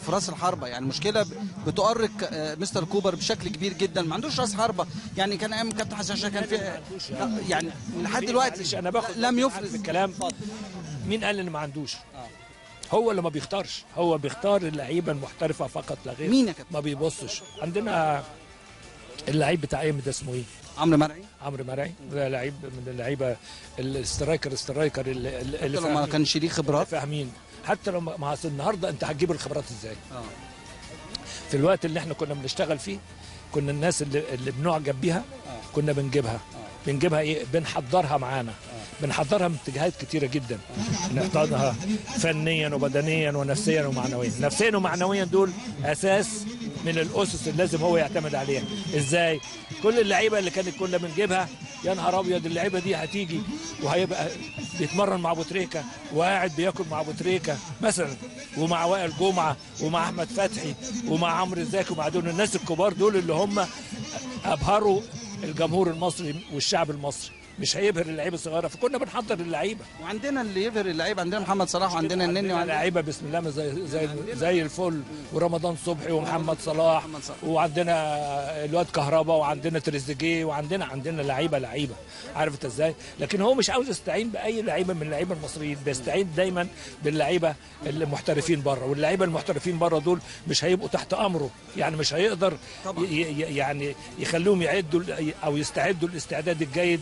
في راس الحربه يعني مشكله بتؤرق آه، مستر كوبر بشكل كبير جدا ما عندوش راس حربه يعني كان ايام كابتن حسن شحاته كان في يعني لحد دلوقتي معلش انا باخد لم في يفرز الكلام مين قال ان ما عندوش هو اللي ما بيختارش هو بيختار اللعيبه المحترفه فقط لا غير مين يا كابتن؟ ما بيبصش عندنا اللعيب بتاع ايام ده اسمه ايه عمرو مرعي عمرو مرعي ده لعيب من اللعيبه الاسترايكر استرايكر اللي, اللي حتى لو ما فاهمين- كانش ليه خبرات فاهمين حتى لو ما ما أصل النهارده انت هتجيب الخبرات ازاي آه. في الوقت اللي احنا كنا بنشتغل فيه كنا الناس اللي, اللي بنعجب بيها كنا بنجيبها بنجيبها ايه بنحضرها معانا بنحضرها من اتجاهات كتيره جدا نحضرها فنيا وبدنيا ونفسيا ومعنويا نفسيا ومعنويا دول اساس من الاسس اللي لازم هو يعتمد عليها ازاي كل اللعيبه اللي كانت كنا بنجيبها يا نهار ابيض اللعيبه دي هتيجي وهيبقى بيتمرن مع ابو تريكه وقاعد بياكل مع ابو تريكه مثلا ومع وائل جمعه ومع احمد فتحي ومع عمرو الزكي ومع دول الناس الكبار دول اللي هم ابهروا الجمهور المصري والشعب المصري مش هيبهر اللعيبه الصغيره فكنا بنحضر اللعيبه وعندنا اللي يبهر اللعيب عندنا محمد صلاح وعندنا النني عندنا وعندنا لعيبه بسم الله زي زي زي الفل ورمضان صبحي ومحمد صلاح محمد صلاح. وعندنا الواد كهربا وعندنا تريزيجيه وعندنا عندنا لعيبه لعيبه عارف انت ازاي لكن هو مش عاوز يستعين باي لعيبه من اللعيبه المصريين بيستعين دايما باللعيبه المحترفين بره واللعيبه المحترفين بره دول مش هيبقوا تحت امره يعني مش هيقدر طبعا. ي- ي- يعني يخلوهم يعدوا او يستعدوا الاستعداد الجيد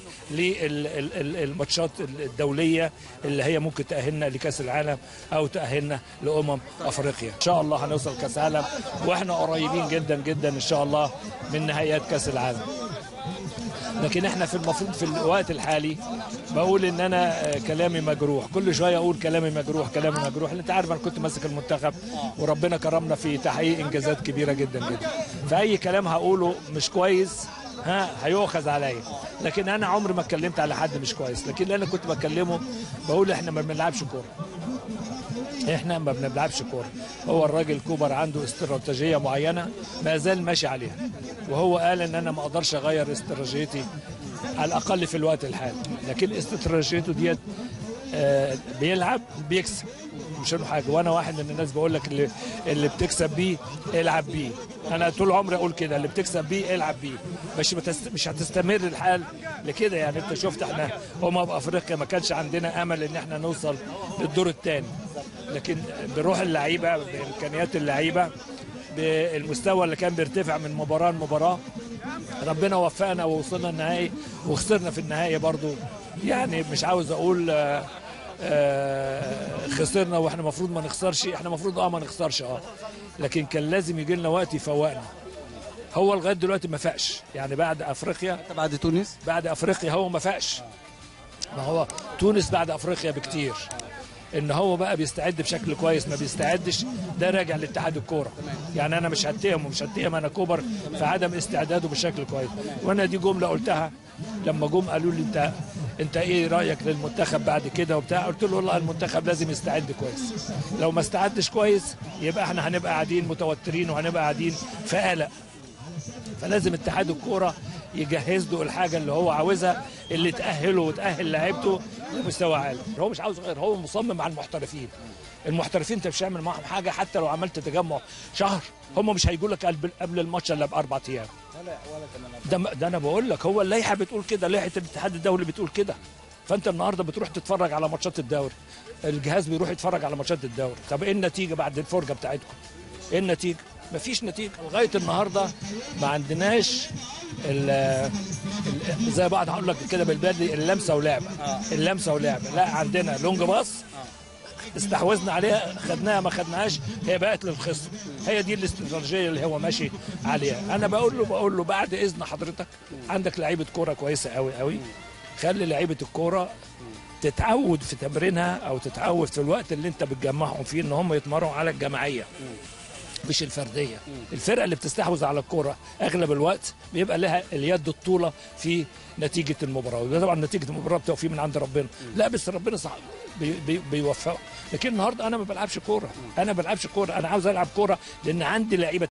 للماتشات الدوليه اللي هي ممكن تاهلنا لكاس العالم او تاهلنا لامم افريقيا ان شاء الله هنوصل كاس عالم واحنا قريبين جدا جدا ان شاء الله من نهائيات كاس العالم لكن احنا في المفروض في الوقت الحالي بقول ان انا آه، كلامي مجروح كل شويه اقول كلامي مجروح كلامي مجروح لأن انت عارف انا كنت ماسك المنتخب وربنا كرمنا في تحقيق انجازات كبيره جدا جدا فاي كلام هقوله مش كويس ها هيؤخذ عليا لكن انا عمري ما اتكلمت على حد مش كويس لكن اللي انا كنت بكلمه بقول احنا ما بنلعبش كوره احنا ما بنلعبش كوره هو الراجل كوبر عنده استراتيجيه معينه ما زال ماشي عليها وهو قال ان انا ما اقدرش اغير استراتيجيتي على الاقل في الوقت الحالي لكن استراتيجيته ديت آه، بيلعب بيكسب مش له حاجه وانا واحد من الناس بقول لك اللي اللي بتكسب بيه العب بيه انا طول عمري اقول كده اللي بتكسب بيه العب بيه مش بتست... مش هتستمر الحال لكده يعني انت شفت احنا امم افريقيا ما كانش عندنا امل ان احنا نوصل للدور الثاني لكن بروح اللعيبه بامكانيات اللعيبه بالمستوى اللي كان بيرتفع من مباراه لمباراه ربنا وفقنا ووصلنا النهائي وخسرنا في النهائي برضو يعني مش عاوز اقول آه، آه، خسرنا واحنا المفروض ما نخسرش احنا المفروض اه ما نخسرش اه لكن كان لازم يجي لنا وقت يفوقنا هو لغايه دلوقتي ما فاقش يعني بعد افريقيا بعد تونس بعد افريقيا هو ما فاقش ما هو تونس بعد افريقيا بكتير ان هو بقى بيستعد بشكل كويس ما بيستعدش ده راجع لاتحاد الكوره يعني انا مش هتهمه مش هتهم انا كوبر في عدم استعداده بشكل كويس وانا دي جمله قلتها لما جم قالوا لي انت انت ايه رايك للمنتخب بعد كده وبتاع قلت له والله المنتخب لازم يستعد كويس لو ما استعدش كويس يبقى احنا هنبقى قاعدين متوترين وهنبقى قاعدين في قلق فلازم اتحاد الكوره يجهز له الحاجه اللي هو عاوزها اللي تاهله وتاهل لعيبته لمستوى عالي هو مش عاوز غير هو مصمم على المحترفين المحترفين انت مش هتعمل معاهم حاجه حتى لو عملت تجمع شهر هم مش هيجوا لك قبل قبل الماتش الا باربع ايام ده ده انا بقول لك هو اللائحه بتقول كده لائحه الاتحاد الدولي بتقول كده فانت النهارده بتروح تتفرج على ماتشات الدوري الجهاز بيروح يتفرج على ماتشات الدوري طب ايه النتيجه بعد الفرجه بتاعتكم ايه النتيجه مفيش نتيجه لغايه النهارده ما عندناش ال ال- زي بعض هقول لك كده بالبلدي اللمسه ولعبه اللمسه ولعبه لا عندنا لونج باص استحوذنا عليها خدناها ما خدناهاش هي بقت للخصم هي دي الاستراتيجيه اللي هو ماشي عليها انا بقول له بقول له بعد اذن حضرتك عندك لعيبه كوره كويسه قوي قوي خلي لعيبه الكوره تتعود في تمرينها او تتعود في الوقت اللي انت بتجمعهم فيه ان هم يتمرنوا على الجماعيه مش الفرديه الفرقه اللي بتستحوذ على الكره اغلب الوقت بيبقى لها اليد الطوله في نتيجه المباراه وده طبعا نتيجه المباراه بتوفيق من عند ربنا لا بس ربنا صح بي بي بيوفقه لكن النهارده انا ما بلعبش كوره انا ما بلعبش كوره انا عاوز العب كوره لان عندي لعيبه